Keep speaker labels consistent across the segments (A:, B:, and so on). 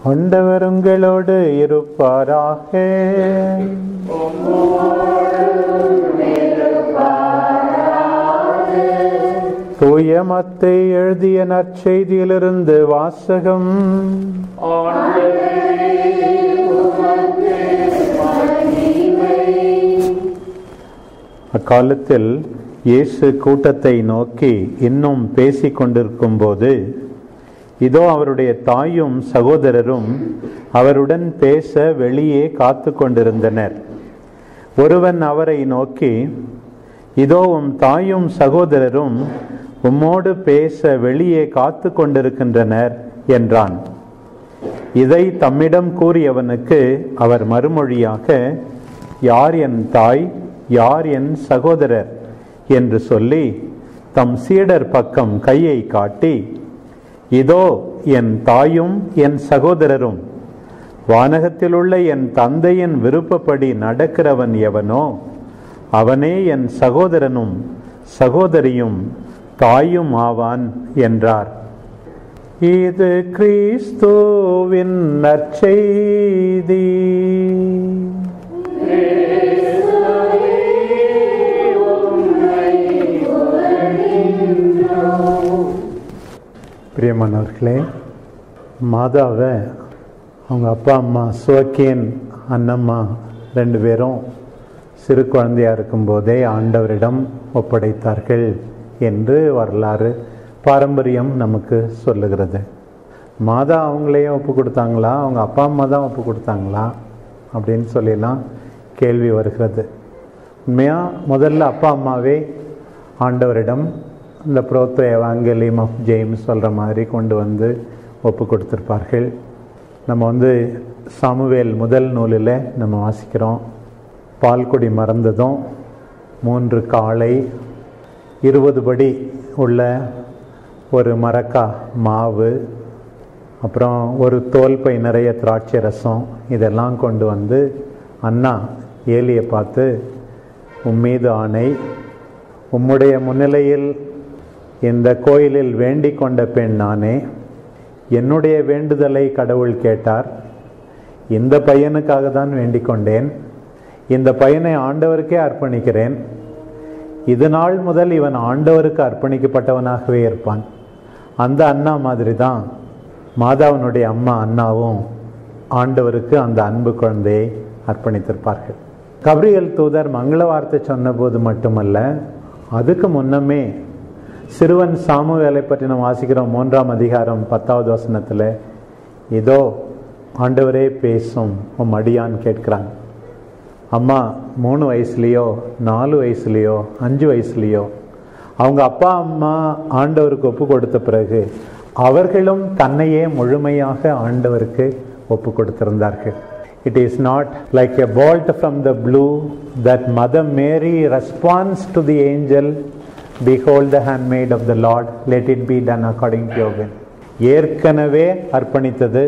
A: ஆண்டவர் உங்களோடு இருப்பாராக தூய மத்தை எழுதிய நற்செய்தியிலிருந்து வாசகம் அக்காலத்தில் இயேசு கூட்டத்தை நோக்கி இன்னும் பேசிக் கொண்டிருக்கும் போது இதோ அவருடைய தாயும் சகோதரரும் அவருடன் பேச வெளியே காத்து கொண்டிருந்தனர் ஒருவன் அவரை நோக்கி இதோ உம் தாயும் சகோதரரும் உம்மோடு பேச வெளியே காத்து கொண்டிருக்கின்றனர் என்றான் இதை தம்மிடம் கூறியவனுக்கு அவர் மறுமொழியாக யார் என் தாய் யார் என் சகோதரர் என்று சொல்லி தம் சீடர் பக்கம் கையை காட்டி இதோ என் தாயும் என் சகோதரரும் வானகத்தில் உள்ள என் தந்தையின் விருப்பப்படி நடக்கிறவன் எவனோ அவனே என் சகோதரனும் சகோதரியும் தாயும் ஆவான் என்றார் இது கிறிஸ்துவின் நற்செய்தி பிரியமானவர்களே மாதாவை அவங்க அப்பா அம்மா சுவக்கியன் அண்ணம்மா ரெண்டு பேரும் சிறு குழந்தையா இருக்கும்போதே ஆண்டவரிடம் ஒப்படைத்தார்கள் என்று வரலாறு பாரம்பரியம் நமக்கு சொல்லுகிறது மாதா அவங்களையே ஒப்பு கொடுத்தாங்களா அவங்க அப்பா அம்மா தான் ஒப்பு கொடுத்தாங்களா அப்படின்னு சொல்லிலாம் கேள்வி வருகிறது உண்மையாக முதல்ல அப்பா அம்மாவே ஆண்டவரிடம் இந்த புரோத்த எவாங்கலியம் ஆஃப் ஜெயிம்ஸ் சொல்கிற மாதிரி கொண்டு வந்து ஒப்பு கொடுத்துருப்பார்கள் நம்ம வந்து சாமுவேல் முதல் நூலில் நம்ம வாசிக்கிறோம் பால்குடி மறந்ததும் மூன்று காளை இருபது படி உள்ள ஒரு மரக்கா மாவு அப்புறம் ஒரு தோல் பை நிறைய திராட்சை ரசம் இதெல்லாம் கொண்டு வந்து அண்ணா ஏலியை பார்த்து உம்மீது ஆணை உம்முடைய முன்னிலையில் இந்த கோயிலில் வேண்டிக் கொண்ட பெண் நானே என்னுடைய வேண்டுதலை கடவுள் கேட்டார் இந்த பையனுக்காக தான் வேண்டிக் கொண்டேன் இந்த பையனை ஆண்டவருக்கே அர்ப்பணிக்கிறேன் இது நாள் முதல் இவன் ஆண்டவருக்கு அர்ப்பணிக்கப்பட்டவனாகவே இருப்பான் அந்த அண்ணா மாதிரி தான் மாதாவினுடைய அம்மா அண்ணாவும் ஆண்டவருக்கு அந்த அன்பு குழந்தையை அர்ப்பணித்திருப்பார்கள் கப்ரியல் தூதர் மங்கள வார்த்தை சொன்னபோது மட்டுமல்ல அதுக்கு முன்னமே சிறுவன் சாமுவேலை பற்றி நம்ம வாசிக்கிறோம் மூன்றாம் அதிகாரம் பத்தாவது வசனத்தில் இதோ ஆண்டவரே பேசும் உம் அடியான் கேட்கிறாங்க அம்மா மூணு வயசுலேயோ நாலு வயசுலேயோ அஞ்சு வயசுலேயோ அவங்க அப்பா அம்மா ஆண்டவருக்கு ஒப்பு கொடுத்த பிறகு அவர்களும் தன்னையே முழுமையாக ஆண்டவருக்கு ஒப்பு கொடுத்திருந்தார்கள் it is not like a bolt from the blue that mother Mary response to the angel behold the handmaid of the lord let it be done according to your will ஏற்கனவே அர்ப்பணித்தது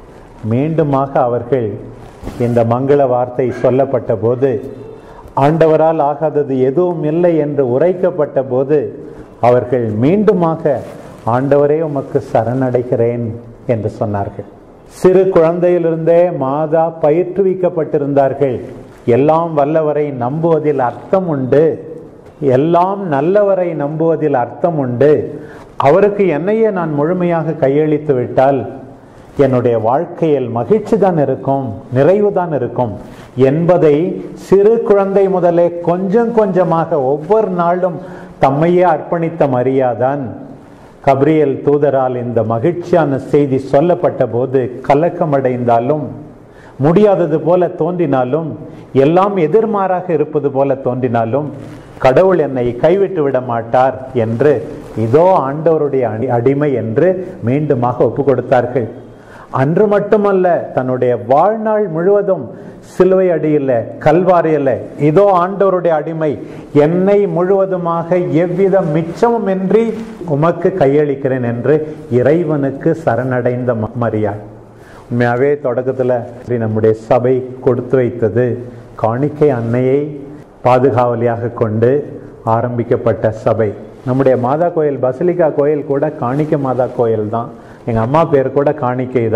A: மீண்டுமாக அவர்கள் இந்த மங்கள வார்த்தை சொல்லப்பட்ட போது ஆண்டவரால் ஆகாதது எதுவும் இல்லை என்று உரைக்கப்பட்ட போது அவர்கள் மீண்டுமாக ஆண்டவரே உமக்கு சரணடைகிறேன் என்று சொன்னார்கள் சிறு குழந்தையிலிருந்தே மாதா பயிற்றுவிக்கப்பட்டிருந்தார்கள் எல்லாம் வல்லவரை நம்புவதில் அர்த்தம் உண்டு எல்லாம் நல்லவரை நம்புவதில் அர்த்தம் உண்டு அவருக்கு என்னையே நான் முழுமையாக கையளித்து விட்டால் என்னுடைய வாழ்க்கையில் மகிழ்ச்சி தான் இருக்கும் நிறைவு தான் இருக்கும் என்பதை சிறு குழந்தை முதலே கொஞ்சம் கொஞ்சமாக ஒவ்வொரு நாளும் தம்மையே அர்ப்பணித்த மரியாதான் கப்ரியல் தூதரால் இந்த மகிழ்ச்சியான செய்தி சொல்லப்பட்ட போது கலக்கமடைந்தாலும் முடியாதது போல தோன்றினாலும் எல்லாம் எதிர்மாறாக இருப்பது போல தோன்றினாலும் கடவுள் என்னை கைவிட்டு விட மாட்டார் என்று இதோ ஆண்டவருடைய அடி அடிமை என்று மீண்டுமாக ஒப்பு கொடுத்தார்கள் அன்று மட்டுமல்ல தன்னுடைய வாழ்நாள் முழுவதும் சிலுவை அடியில் கல்வாரியில் இதோ ஆண்டவருடைய அடிமை என்னை முழுவதுமாக எவ்வித மிச்சமும் இன்றி உமக்கு கையளிக்கிறேன் என்று இறைவனுக்கு சரணடைந்த மரியாள் உண்மையாகவே தொடக்கத்தில் நம்முடைய சபை கொடுத்து வைத்தது காணிக்கை அன்னையை பாதுகாவலியாக கொண்டு ஆரம்பிக்கப்பட்ட சபை நம்முடைய மாதா கோயில் பசிலிக்கா கோயில் கூட காணிக்க மாதா கோயில் தான் எங்கள் அம்மா பேர் கூட காணிக்கை தான்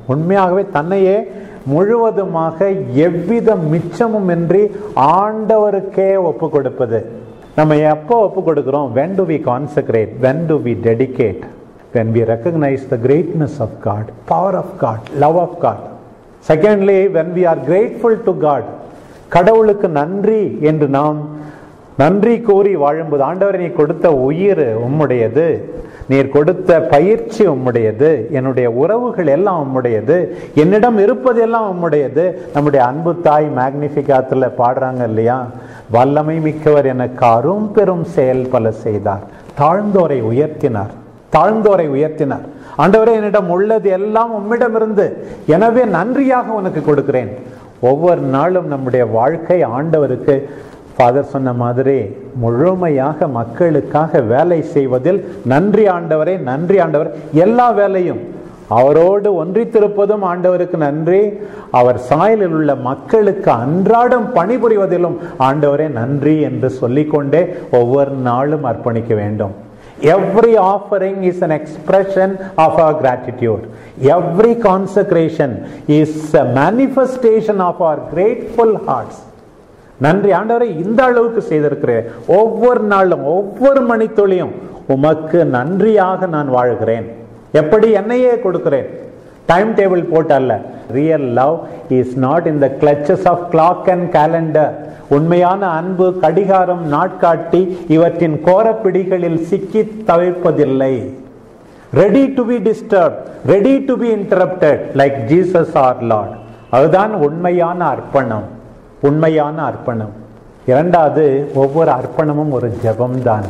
A: உண்மையாகவே தன்னையே முழுவதுமாக எவ்வித மிச்சமும் இன்றி ஆண்டவருக்கே ஒப்பு கொடுப்பது நம்ம எப்போ ஒப்பு கொடுக்கிறோம் when do we consecrate when do we dedicate when we recognize the greatness of God power of God love of God secondly when we are grateful to God கடவுளுக்கு நன்றி என்று நாம் நன்றி கூறி வாழும்போது ஆண்டவர் நீ கொடுத்த உயிர் உம்முடையது நீர் கொடுத்த பயிற்சி உம்முடையது என்னுடைய உறவுகள் எல்லாம் உம்முடையது என்னிடம் இருப்பதெல்லாம் உம்முடையது நம்முடைய அன்பு தாய் மேக்னிஃபிகாத்துல பாடுறாங்க இல்லையா வல்லமை மிக்கவர் எனக்கு அரும் பெரும் செயல் பல செய்தார் தாழ்ந்தோரை உயர்த்தினார் தாழ்ந்தோரை உயர்த்தினார் ஆண்டவரே என்னிடம் உள்ளது எல்லாம் உம்மிடமிருந்து எனவே நன்றியாக உனக்கு கொடுக்கிறேன் ஒவ்வொரு நாளும் நம்முடைய வாழ்க்கை ஆண்டவருக்கு ஃபாதர் சொன்ன மாதிரி முழுமையாக மக்களுக்காக வேலை செய்வதில் நன்றி ஆண்டவரே நன்றி ஆண்டவர் எல்லா வேலையும் அவரோடு ஒன்றித்திருப்பதும் ஆண்டவருக்கு நன்றி அவர் சாயலில் உள்ள மக்களுக்கு அன்றாடம் பணிபுரிவதிலும் ஆண்டவரே நன்றி என்று சொல்லிக்கொண்டே ஒவ்வொரு நாளும் அர்ப்பணிக்க வேண்டும் Every offering is an expression of our gratitude. Every consecration is a manifestation of our grateful hearts. நன்றி ஆண்டவரை இந்த அளவுக்கு செய்திருக்கிறேன் ஒவ்வொரு நாளும் ஒவ்வொரு மணித்துளியும் உமக்கு நன்றியாக நான் வாழ்கிறேன் எப்படி என்னையே கொடுக்கிறேன் டைம் டேபிள் போட்டு அல்ல real love is not in the clutches of clock and calendar உண்மையான அன்பு கடிகாரம் நாட்காட்டி இவற்றின் கோரப்பிடிகளில் சிக்கி தவிர்ப்பதில்லை ready to be disturb ready to be interrupted like Jesus our lord அதுதான் உண்மையான அர்ப்பணம் உண்மையான அர்ப்பணம் இரண்டாவது ஒவ்வொரு அர்ப்பணமும் ஒரு ஜெபம்தான்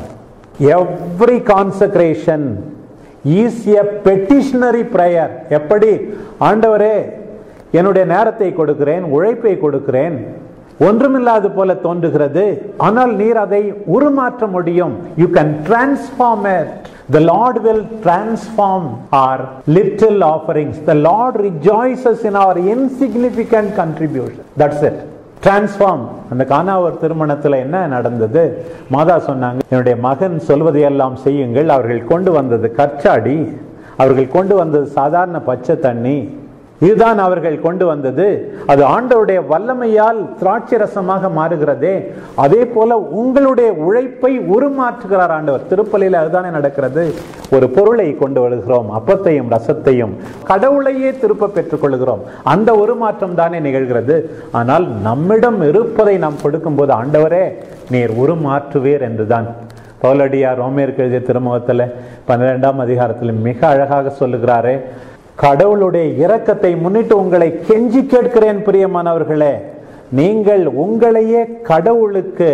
A: every consecration is a petitionary prayer எப்படி ஆண்டவரே என்னுடைய நேரத்தை கொடுக்கிறேன் உழைப்பை கொடுக்கிறேன் ஒன்றுமில்லாது போல தோன்றுகிறது ஆனால் நீர் அதை உருமாற்ற முடியும் you can transform it The Lord will transform our little offerings. The Lord rejoices in our insignificant contribution. That's it. Transform அந்த காணாவர் திருமணத்தில் என்ன நடந்தது மாதா சொன்னாங்க என்னுடைய மகன் சொல்வதையெல்லாம் செய்யுங்கள் அவர்கள் கொண்டு வந்தது கற்சாடி அவர்கள் கொண்டு வந்தது சாதாரண பச்சை தண்ணி இதுதான் அவர்கள் கொண்டு வந்தது அது ஆண்டவருடைய வல்லமையால் திராட்சை ரசமாக மாறுகிறதே அதே போல உங்களுடைய உழைப்பை உருமாற்றுகிறார் ஆண்டவர் திருப்பலியில் அதுதானே நடக்கிறது ஒரு பொருளை கொண்டு வருகிறோம் அப்பத்தையும் ரசத்தையும் கடவுளையே திருப்ப பெற்றுக் கொள்கிறோம் அந்த உருமாற்றம் தானே நிகழ்கிறது ஆனால் நம்மிடம் இருப்பதை நாம் கொடுக்கும்போது ஆண்டவரே நீர் உருமாற்றுவீர் என்றுதான் பவுலடியார் ரோமேற்கு எழுதிய திருமுகத்தில் பன்னிரெண்டாம் அதிகாரத்தில் மிக அழகாக சொல்லுகிறாரே கடவுளுடைய இரக்கத்தை முன்னிட்டு உங்களை கெஞ்சி கேட்கிறேன் பிரியமானவர்களே நீங்கள் உங்களையே கடவுளுக்கு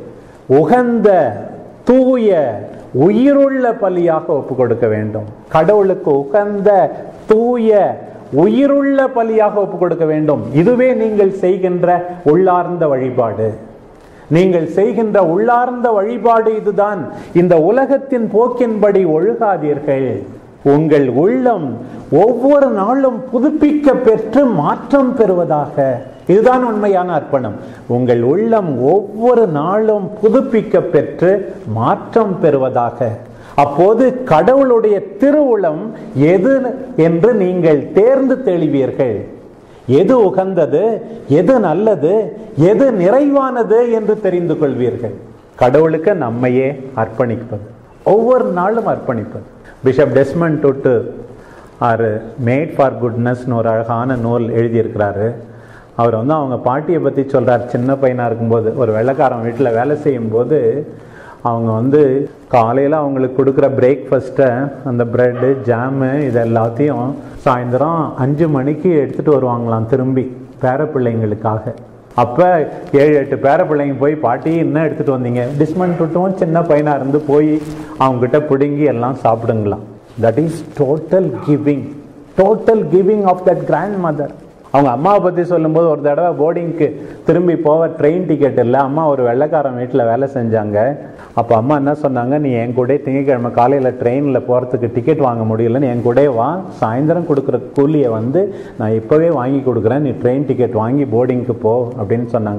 A: உகந்த தூய உயிருள்ள பலியாக ஒப்பு கொடுக்க வேண்டும் கடவுளுக்கு உகந்த தூய உயிருள்ள பலியாக ஒப்பு கொடுக்க வேண்டும் இதுவே நீங்கள் செய்கின்ற உள்ளார்ந்த வழிபாடு நீங்கள் செய்கின்ற உள்ளார்ந்த வழிபாடு இதுதான் இந்த உலகத்தின் போக்கின்படி ஒழுகாதீர்கள் உங்கள் உள்ளம் ஒவ்வொரு நாளும் புதுப்பிக்க பெற்று மாற்றம் பெறுவதாக இதுதான் உண்மையான அர்ப்பணம் உங்கள் உள்ளம் ஒவ்வொரு நாளும் புதுப்பிக்க பெற்று மாற்றம் பெறுவதாக அப்போது கடவுளுடைய திருவுளம் எது என்று நீங்கள் தேர்ந்து தெளிவீர்கள் எது உகந்தது எது நல்லது எது நிறைவானது என்று தெரிந்து கொள்வீர்கள் கடவுளுக்கு நம்மையே அர்ப்பணிப்பது ஒவ்வொரு நாளும் அர்ப்பணிப்பது பிஷப் டெஸ்மன் தொட்டு ஆறு மேட் ஃபார் குட்னஸ்னு ஒரு அழகான நூல் எழுதியிருக்கிறாரு அவர் வந்து அவங்க பாட்டியை பற்றி சொல்கிறார் சின்ன பையனாக இருக்கும்போது ஒரு வெள்ளைக்காரன் வீட்டில் வேலை செய்யும்போது அவங்க வந்து காலையில் அவங்களுக்கு கொடுக்குற பிரேக்ஃபாஸ்ட்டை அந்த ப்ரெட்டு ஜாமு இது எல்லாத்தையும் சாயந்தரம் அஞ்சு மணிக்கு எடுத்துகிட்டு வருவாங்களாம் திரும்பி பேர பிள்ளைங்களுக்காக அப்போ ஏழு எட்டு பேர பிள்ளைங்க போய் பாட்டி என்ன எடுத்துகிட்டு வந்தீங்க டிஸ்மன் டுட்டும் சின்ன பையனாக இருந்து போய் அவங்ககிட்ட பிடுங்கி எல்லாம் சாப்பிடுங்களாம் that is total giving total giving of that grand mother அவங்க அம்மாவை பற்றி சொல்லும்போது ஒரு தடவை போர்டிங்க்கு திரும்பி போக ட்ரெயின் டிக்கெட் இல்லை அம்மா ஒரு வெள்ளைக்காரன் வீட்டில் வேலை செஞ்சாங்க அப்போ அம்மா என்ன சொன்னாங்க நீ என் கூட திங்கக்கிழமை காலையில் ட்ரெயினில் போகிறதுக்கு டிக்கெட் வாங்க முடியலன்னு என் கூட வா சாயந்தரம் கொடுக்குற கூலியை வந்து நான் இப்போவே வாங்கி கொடுக்குறேன் நீ ட்ரெயின் டிக்கெட் வாங்கி போர்டிங்க்கு போ அப்படின்னு சொன்னாங்களாம்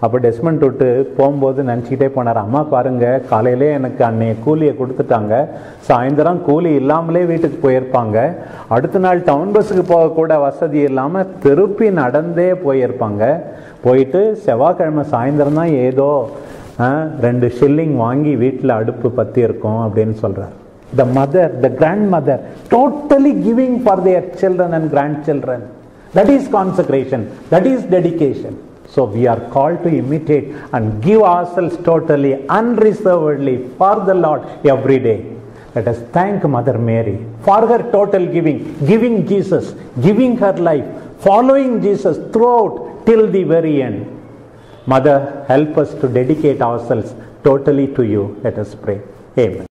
A: அப்போ டெஸ்மண்ட் விட்டு போகும்போது நினச்சிக்கிட்டே போனார் அம்மா பாருங்க காலையிலே எனக்கு அன்னைய கூலியை கொடுத்துட்டாங்க சாயந்தரம் கூலி இல்லாமலே வீட்டுக்கு போயிருப்பாங்க அடுத்த நாள் டவுன் பஸ்ஸுக்கு போகக்கூட வசதி இல்லாமல் திருப்பி நடந்தே போயிருப்பாங்க போயிட்டு செவ்வாய்க்கிழமை சாயந்தரம் தான் ஏதோ ஆ, ரெண்டு ஷில்லிங் வாங்கி வீட்டில் அடுப்பு பற்றி இருக்கும் அப்படின்னு சொல்கிறார் the mother the grand mother totally giving for their children and grand children that is consecration that is dedication so we are call to imitate and give our selves totally unreservedly for the lord every day Let us thank Mother Mary for her total giving, giving Jesus, giving her life, following Jesus throughout till the very end. Mother, help us to dedicate ourselves totally to you. Let us pray. Amen.